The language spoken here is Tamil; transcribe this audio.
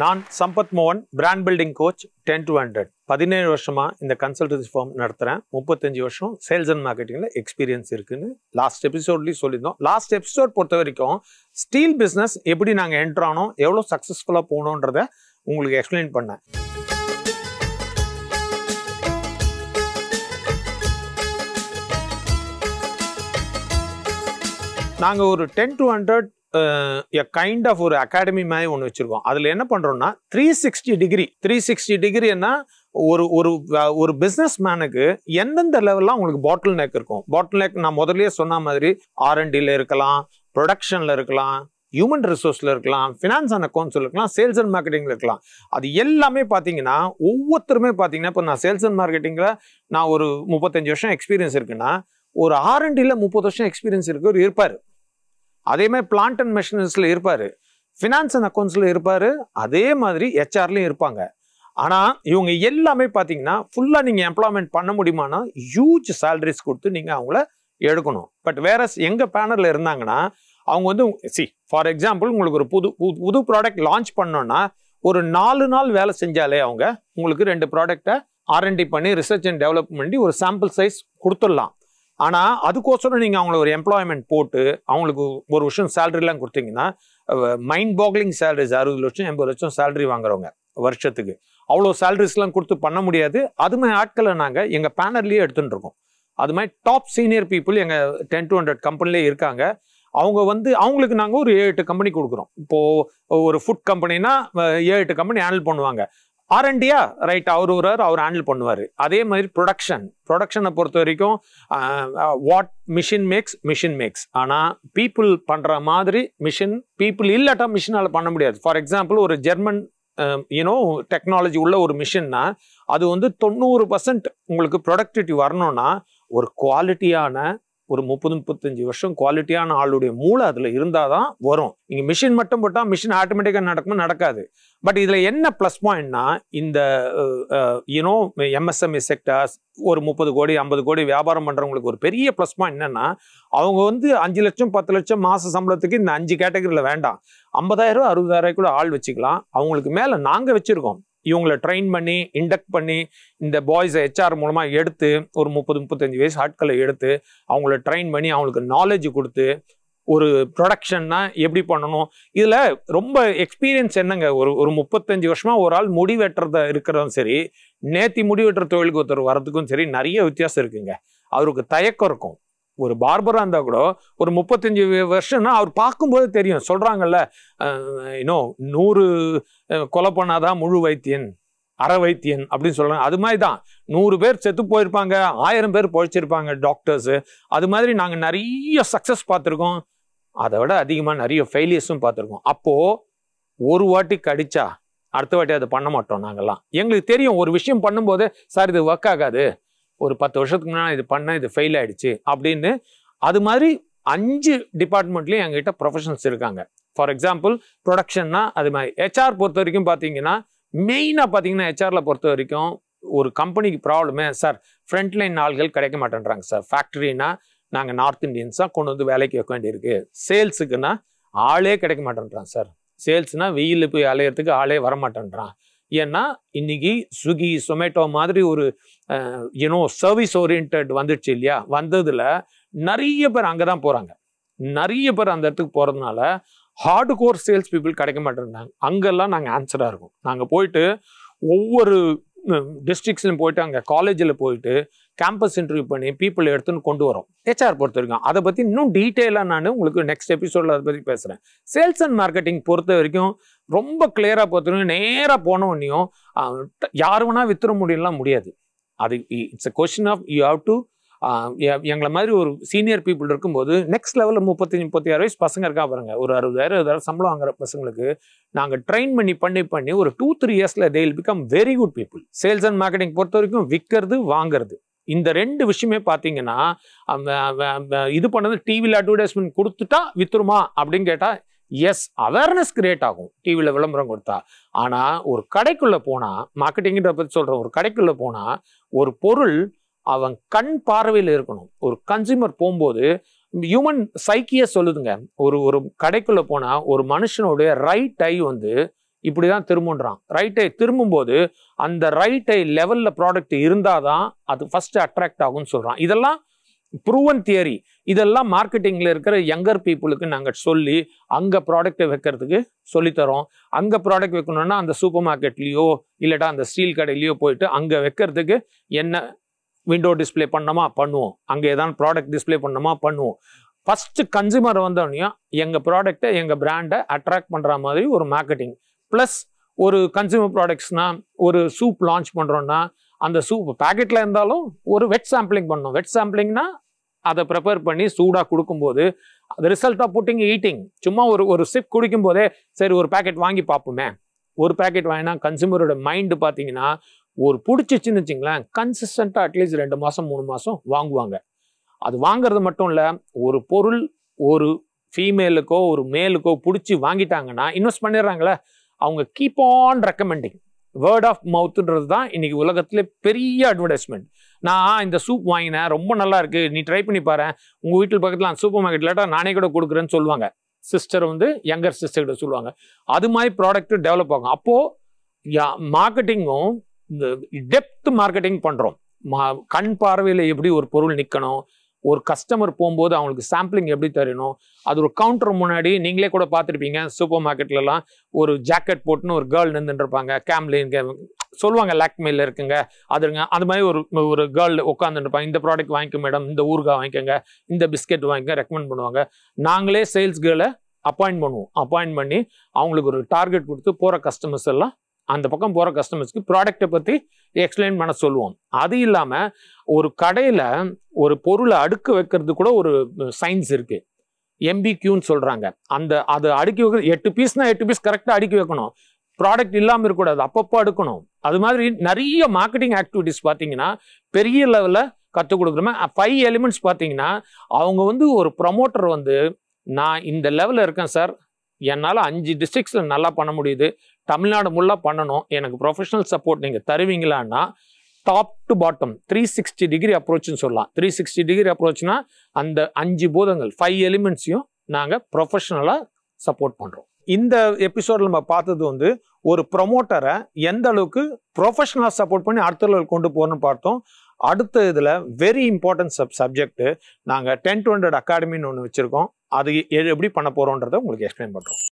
நான் சம்பத் மோகன் brand building coach ten to hundred பதினேழு வருஷமா இந்த கன்சல்டன்சி ஃபார்ம் நடத்துறேன் முப்பத்தஞ்சு வருஷம் சேல்ஸ் அண்ட் மார்க்கெட்டிங்ல எக்ஸ்பீரியன்ஸ் இருக்குன்னு லாஸ்ட் எபிசோட்லயும் சொல்லியிருந்தோம் லாஸ்ட் எபிசோட் பொறுத்த வரைக்கும் ஸ்டீல் பிஸ்னஸ் எப்படி நாங்கள் என்ட்ரு ஆனோம் எவ்வளோ சக்ஸஸ்ஃபுல்லாக போகணுன்றத உங்களுக்கு எக்ஸ்பிளைன் பண்ணேன் நாங்கள் ஒரு ten to hundred kind of ஒரு அகாடமி மாதிரி ஒன்று வச்சுருக்கோம் அதில் என்ன பண்ணுறோம்னா three sixty degree three sixty டிகிரின்னா ஒரு ஒரு அஹ், ஒரு பிஸ்னஸ் மேனுக்கு எந்தெந்த லெவல்லாம் உங்களுக்கு பாட்டில் நெக் இருக்கும் பாட்டில் நெக் நான் முதல்லயே சொன்ன மாதிரி ஆர்என்டியில் இருக்கலாம் ப்ரொடக்ஷனில் இருக்கலாம் ஹியூமன் ரிசோர்ஸில் இருக்கலாம் ஃபினான்ஸ் அண்ட் அக்கௌண்ட்ஸில் இருக்கலாம் சேல்ஸ் அண்ட் மார்க்கெட்டிங்கில் இருக்கலாம் அது எல்லாமே பார்த்தீங்கன்னா ஒவ்வொருத்தருமே பார்த்தீங்கன்னா இப்போ நான் சேல்ஸ் அண்ட் மார்க்கெட்டிங்கில் நான் ஒரு முப்பத்தஞ்சு வருஷம் எக்ஸ்பீரியன்ஸ் இருக்குன்னா ஒரு ஆர்என்டியில் முப்பது வருஷம் எக்ஸ்பீரியன்ஸ் இருக்கு ஒரு இருப்பார் அதே மாதிரி பிளான்ட் அண்ட் மெஷினரிஸில் இருப்பார் ஃபினான்ஸ் அண்ட் அக்கௌண்ட்ஸில் இருப்பார் அதே மாதிரி ஹெச்ஆர்லையும் இருப்பாங்க ஆனால் இவங்க எல்லாமே பார்த்தீங்கன்னா ஃபுல்லாக நீங்கள் எம்ப்ளாய்மெண்ட் பண்ண முடியுமானா ஹியூஜ் சேலரிஸ் கொடுத்து நீங்கள் அவங்கள எடுக்கணும் பட் வேற எங்கள் பேனலில் இருந்தாங்கன்னா அவங்க வந்து சி ஃபார் எக்ஸாம்பிள் உங்களுக்கு ஒரு புது புது- புது ப்ராடக்ட் லான்ச் பண்ணோன்னா ஒரு நாலு நாள் வேலை செஞ்சாலே அவங்க உங்களுக்கு ரெண்டு ப்ராடக்டை ஆர்என்டி பண்ணி ரிசர்ச் அண்ட் டெவலப் பண்ணி ஒரு சாம்பிள் சைஸ் கொடுத்துடலாம் ஆனால் அதுக்கோசரம் நீங்கள் அவங்கள ஒரு எம்ப்ளாய்மெண்ட் போட்டு அவங்களுக்கு ஒரு வருஷம் சேலரிலாம் கொடுத்தீங்கன்னா மைண்ட் பாக்லிங் சேலரிஸ் அறுபது லட்சம் எண்பது லட்சம் சேலரி வாங்குறவங்க வருஷத்துக்கு அவ்வளோ சேலரிஸ்லாம் கொடுத்து பண்ண முடியாது அது மாதிரி ஆட்களை நாங்கள் எங்கள் பேனர்லேயே எடுத்துட்டு இருக்கோம் அது மாதிரி டாப் சீனியர் பீப்புள் எங்கள் டென் டு ஹண்ட்ரட் கம்பெனிலே இருக்காங்க அவங்க வந்து அவங்களுக்கு நாங்கள் ஒரு ஏழு எட்டு கம்பெனி கொடுக்குறோம் இப்போது ஒரு ஃபுட் கம்பெனினா ஏழு எட்டு கம்பெனி ஹேண்டில் பண்ணுவாங்க ஆர்என்டியா ரைட் அவர் வருவார் அவர் ஹேண்டில் பண்ணுவார் அதே மாதிரி ப்ரொடக்ஷன் ப்ரொடக்ஷனை பொறுத்த வரைக்கும் what machine makes machine makes ஆனால் பீப்புள் பண்ணுற மாதிரி மிஷின் பீப்புள் இல்லாட்டா மிஷினால் பண்ண முடியாது ஃபார் எக்ஸாம்பிள் ஒரு ஜெர்மன் யூனோ டெக்னாலஜி உள்ள ஒரு மிஷின்னா அது வந்து தொண்ணூறு பர்சன்ட் உங்களுக்கு ப்ரொடக்டிவிட்டி வரணும்னா ஒரு குவாலிட்டியான ஒரு முப்பது முப்பத்தஞ்சு வருஷம் குவாலிட்டியான ஆளுடைய மூளை அதில் இருந்தால் தான் வரும் நீங்கள் மிஷின் மட்டும் போட்டால் மிஷின் ஆட்டோமேட்டிக்காக நடக்குமா நடக்காது பட் இதில் என்ன ப்ளஸ் பாயிண்ட்னா இந்த யூனோ எம்எஸ்எம்இ செக்டர்ஸ் ஒரு முப்பது கோடி ஐம்பது கோடி வியாபாரம் பண்ணுறவங்களுக்கு ஒரு பெரிய ப்ளஸ் பாயிண்ட் என்னன்னா அவங்க வந்து அஞ்சு லட்சம் பத்து லட்சம் மாத சம்பளத்துக்கு இந்த அஞ்சு கேட்டகரியில் வேண்டாம் ஐம்பதாயிரம் அறுபதாயிரம் கூட ஆள் வச்சுக்கலாம் அவங்களுக்கு மேலே நாங்கள் வச்சுருக்கோம் இவங்களை ட்ரெயின் பண்ணி இண்டக்ட் பண்ணி இந்த பாய்ஸை ஹெச்ஆர் மூலமாக எடுத்து ஒரு முப்பது முப்பத்தஞ்சு வயசு ஆட்களை எடுத்து அவங்கள ட்ரெயின் பண்ணி அவங்களுக்கு நாலேஜ் கொடுத்து ஒரு ப்ரொடக்ஷன்னா எப்படி பண்ணணும் இதில் ரொம்ப எக்ஸ்பீரியன்ஸ் என்னங்க ஒரு ஒரு முப்பத்தஞ்சு வருஷமா ஒரு ஆள் முடி வெட்டுறத இருக்கிறதும் சரி நேத்தி முடி வெட்டுற தொழிலுக்கு ஒருத்தர் வரதுக்கும் சரி நிறைய வித்தியாசம் இருக்குங்க அவருக்கு தயக்கம் இருக்கும் ஒரு பார்பராக இருந்தால் கூட ஒரு முப்பத்தஞ்சு வருஷம்னா அவர் பார்க்கும்போது தெரியும் சொல்கிறாங்கல்ல இன்னும் நூறு அஹ், கொலை பண்ணாதான் முழு வைத்தியன் அற வைத்தியன் அப்படின்னு சொல்றாங்க அது மாதிரி தான் நூறு பேர் செத்து போயிருப்பாங்க ஆயிரம் பேர் பொழைச்சிருப்பாங்க டாக்டர்ஸு அது மாதிரி நாங்கள் நிறைய சக்ஸஸ் பார்த்துருக்கோம் அதை விட அதிகமாக நிறைய ஃபெயிலியர்ஸும் பார்த்துருக்கோம் அப்போது ஒரு வாட்டி கடிச்சா அடுத்த வாட்டி அதை பண்ண மாட்டோம் நாங்கெல்லாம் எங்களுக்கு தெரியும் ஒரு விஷயம் பண்ணும்போதே சார் இது ஒர்க் ஆகாது ஒரு பத்து வருஷத்துக்கு முன்னாடி இது பண்ண இது ஃபெயில் ஆயிடுச்சு அப்படின்னு அது மாதிரி அஞ்சு டிபார்ட்மெண்ட்லேயும் எங்ககிட்ட ப்ரொஃபஷனல்ஸ் இருக்காங்க ஃபார் எக்ஸாம்பிள் ப்ரொடக்ஷன்னா அது மாதிரி ஹெச்ஆர் பொறுத்த வரைக்கும் பார்த்தீங்கன்னா மெயினாக பார்த்தீங்கன்னா ஹெச்ஆரில் பொறுத்த வரைக்கும் ஒரு கம்பெனிக்கு ப்ராப்ளமே சார் ஃப்ரண்ட் லைன் ஆள்கள் கிடைக்க மாட்டேன்றாங்க சார் ஃபேக்ட்ரினா நாங்கள் நார்த் இந்தியன்ஸாக கொண்டு வந்து வேலைக்கு வைக்க வேண்டியிருக்கு சேல்ஸுக்குன்னா ஆளே கிடைக்க மாட்டேன்றான் சார் சேல்ஸ்னா வெயில் போய் அலையிறதுக்கு ஆளே வர மாட்டேன்றான் ஏன்னா இன்னைக்கு ஸ்விக்கி சொமேட்டோ மாதிரி ஒரு யூனோ சர்வீஸ் ஓரியன்ட் வந்துடுச்சு இல்லையா வந்ததுல நிறைய பேர் அங்கே தான் போகிறாங்க நிறைய பேர் அந்த இடத்துக்கு போகிறதுனால ஹார்டு கோர் சேல்ஸ் பீப்புள் கிடைக்க மாட்டேன்றாங்க அங்கெல்லாம் நாங்கள் ஆன்சராக இருக்கோம் நாங்கள் போயிட்டு ஒவ்வொரு டிஸ்ட்ரிக்ஸ்லையும் போயிட்டு அங்கே காலேஜில் போயிட்டு கேம்பஸ் இன்டர்வியூ பண்ணி பீப்புள் எடுத்துன்னு கொண்டு வரோம் ஹெச்ஆர் பொறுத்த வரைக்கும் அதை பற்றி இன்னும் டீட்டெயிலாக நான் உங்களுக்கு நெக்ஸ்ட் எபிசோடில் அதை பற்றி பேசுகிறேன் சேல்ஸ் அண்ட் மார்க்கெட்டிங் பொறுத்த வரைக்கும் ரொம்ப கிளியராக பொறுத்த வரைக்கும் நேராக போன உடனேயும் யார் வேணா வித்துற முடியலாம் முடியாது அது it's a question of you have to எங்களை மாதிரி ஒரு சீனியர் பீப்புள் இருக்கும்போது நெக்ஸ்ட் லெவலில் முப்பத்தஞ்சு முப்பத்தி ஆறு வயசு பசங்க இருக்கா பாருங்க ஒரு அறுபதாயிரம் இருபதாயிரம் சம்பளம் வாங்குற பசங்களுக்கு நாங்கள் ட்ரெயின் பண்ணி பண்ணி பண்ணி ஒரு டூ த்ரீ இயர்ஸில் they will become very good people sales and marketing பொறுத்த வரைக்கும் விற்கிறது வாங்குறது இந்த ரெண்டு விஷயமே பார்த்தீங்கன்னா அவ- அவ- அவ இது பண்ணது டிவியில் அட்வர்டைஸ்மெண்ட் கொடுத்துட்டா வித்துருமா அப்படின்னு கேட்டால் எஸ் அவேர்னஸ் கிரியேட் ஆகும் டிவியில் விளம்பரம் கொடுத்தா ஆனால் ஒரு கடைக்குள்ளே போனால் மார்க்கெட்டிங்கிட்ட பற்றி சொல்கிறேன் ஒரு கடைக்குள்ளே போனால் ஒரு பொருள் அவன் கண் பார்வையில் இருக்கணும் ஒரு கன்சியூமர் போகும்போது ஹியூமன் சைக்கிய சொல்லுதுங்க ஒரு ஒரு கடைக்குள்ள போனா ஒரு மனுஷனுடைய ரைட் ஐ வந்து இப்படி தான் திரும்புன்றான் ரைட் ஐ திரும்பும்போது அந்த ரைட் ஐ லெவலில் ப்ராடக்ட் இருந்தால் தான் அது ஃபர்ஸ்ட் அட்ராக்ட் ஆகும்னு சொல்கிறான் இதெல்லாம் ப்ரூவன் தியரி இதெல்லாம் மார்க்கெட்டிங்கில் இருக்கிற யங்கர் பீப்புளுக்கு நாங்கள் சொல்லி அங்கே ப்ராடக்ட்டை வைக்கிறதுக்கு சொல்லித்தரோம் அங்கே ப்ராடக்ட் வைக்கணும்னா அந்த சூப்பர் மார்க்கெட்லேயோ இல்லட்டா அந்த ஸ்டீல் கடையிலையோ போயிட்டு அங்கே வைக்கிறதுக்கு என்ன விண்டோ டிஸ்ப்ளே பண்ணோமா பண்ணுவோம் அங்கே ஏதாவது ப்ராடக்ட் டிஸ்ப்ளே பண்ணோமா பண்ணுவோம் ஃபஸ்ட்டு கன்சியூமர் வந்தோடனே எங்கள் ப்ராடக்ட்டை எங்கள் பிராண்டை அட்ராக்ட் பண்ணுற மாதிரி ஒரு மார்க்கெட்டிங் ப்ளஸ் ஒரு கன்சியூமர் ப்ராடக்ட்ஸ்னா ஒரு சூப் லான்ச் பண்ணுறோன்னா அந்த சூப் பேக்கெட்டில் இருந்தாலும் ஒரு வெட் சாம்பிளிங் பண்ணணும் வெட் சாம்பிளிங்னா அதை ப்ரிப்பேர் பண்ணி சூடாக கொடுக்கும்போது அது ரிசல்ட் ஆஃப் புட்டிங் ஈட்டிங் சும்மா ஒரு ஒரு சிப் குடிக்கும் போதே சரி ஒரு பேக்கெட் வாங்கி பார்ப்போமே ஒரு பேக்கெட் வாங்கினா கன்சியூமரோட மைண்டு பார்த்தீங்கன்னா ஒரு பிடிச்சிச்சின்னு வச்சுங்களேன் கன்சிஸ்டண்ட்டாக அட்லீஸ்ட் ரெண்டு மாதம் மூணு மாதம் வாங்குவாங்க அது வாங்குறது மட்டும் இல்லை ஒரு பொருள் ஒரு ஃபீமேலுக்கோ ஒரு மேலுக்கோ பிடிச்சி வாங்கிட்டாங்கன்னா இன்வெஸ்ட் பண்ணிடுறாங்களே அவங்க keep on recommending word of மவுத்ன்றது தான் இன்னைக்கு உலகத்துல பெரிய அட்வர்டைஸ்மெண்ட் நான் இந்த சூப் வாங்கினேன் ரொம்ப நல்லா இருக்கு நீ ட்ரை பண்ணி பாரு உங்க வீட்டில் பக்கத்தில் சூப்பர் மார்க்கெட் இல்லாட்டா நானே கூட கொடுக்குறேன்னு சொல்லுவாங்க சிஸ்டர் வந்து யங்கர் சிஸ்டர் கிட்ட சொல்லுவாங்க அது மாதிரி ப்ராடக்ட் டெவலப் ஆகும் அப்போ மார்க்கெட்டிங்கும் இந்த டெப்த் மார்க்கெட்டிங் பண்றோம் மா- கண் பார்வையில் எப்படி ஒரு பொருள் நிற்கணும் ஒரு கஸ்டமர் போகும்போது அவங்களுக்கு சாம்பிளிங் எப்படி தரணும் அது ஒரு கவுண்டர் முன்னாடி நீங்களே கூட பார்த்துருப்பீங்க சூப்பர் மார்க்கெட்லலாம் ஒரு ஜாக்கெட் போட்டுன்னு ஒரு கேர்ள் நின்றுட்டு இருப்பாங்க கேம்லின் சொல்லுவாங்க லாக்மேல இருக்குங்க அதுங்க அது மாதிரி ஒரு ஒரு கேர்ள் உட்காந்துட்டு இருப்பாங்க இந்த ப்ராடக்ட் வாங்கிக்கோ மேடம் இந்த ஊறுகாய் வாங்கிக்கோங்க இந்த பிஸ்கெட் வாங்கிக்க ரெக்கமெண்ட் பண்ணுவாங்க நாங்களே சேல்ஸ் கேர்ளை அப்பாயிண்ட் பண்ணுவோம் அப்பாயிண்ட் பண்ணி அவங்களுக்கு ஒரு டார்கெட் கொடுத்து போகிற கஸ்டமர்ஸ் எல்லாம் அந்த பக்கம் போகிற கஸ்டமர்ஸ்க்கு ப்ராடக்ட்டை பற்றி எக்ஸ்பிளைன் பண்ண சொல்லுவோம் அது இல்லாமல் ஒரு கடையில் ஒரு பொருளை அடுக்கு வைக்கிறது கூட ஒரு சயின்ஸ் இருக்கு எம்பிக்யூன்னு சொல்றாங்க அந்த அது அடுக்கி வைக்கிறது எட்டு பீஸ்னா எட்டு பீஸ் கரெக்டாக அடுக்கி வைக்கணும் ப்ராடக்ட் இல்லாமல் இருக்கக்கூடாது அப்பப்போ அடுக்கணும் அது மாதிரி நிறைய மார்க்கெட்டிங் ஆக்டிவிட்டிஸ் பார்த்தீங்கன்னா பெரிய லெவலில் கற்றுக் கொடுக்குறோமே ஃபைவ் எலிமெண்ட்ஸ் பார்த்தீங்கன்னா அவங்க வந்து ஒரு ப்ரமோட்டர் வந்து நான் இந்த லெவலில் இருக்கேன் சார் என்னால் அஞ்சு டிஸ்ட்ரிக்ஸில் நல்லா பண்ண முடியுது தமிழ்நாடு முல்லா பண்ணணும் எனக்கு ப்ரொஃபஷனல் சப்போர்ட் நீங்கள் தருவீங்களான்னா top to bottom three sixty degree அப்ரோச்னு சொல்லலாம் த்ரீ சிக்ஸ்டி டிகிரி அப்ரோச்னா அந்த அஞ்சு பூதங்கள் ஃபைவ் எலிமெண்ட்ஸையும் நாங்கள் ப்ரொஃபஷனலாக சப்போர்ட் பண்ணுறோம் இந்த எபிசோடில் நம்ம பார்த்தது வந்து ஒரு ப்ரொமோட்டரை எந்த அளவுக்கு ப்ரொஃபஷனலாக சப்போர்ட் பண்ணி அடுத்த லெவல் கொண்டு போகணும்னு பார்த்தோம் அடுத்த இதில் வெரி இம்பார்ட்டன்ட் சப் சப்ஜெக்ட் நாங்கள் டென் டு ஹண்ட்ரட் அகாடமின்னு ஒன்று வச்சுருக்கோம் அது எ- எப்படி பண்ண போகிறோன்றதை உங்களுக்கு எக்ஸ்பிளைன் பண்ணுறோம்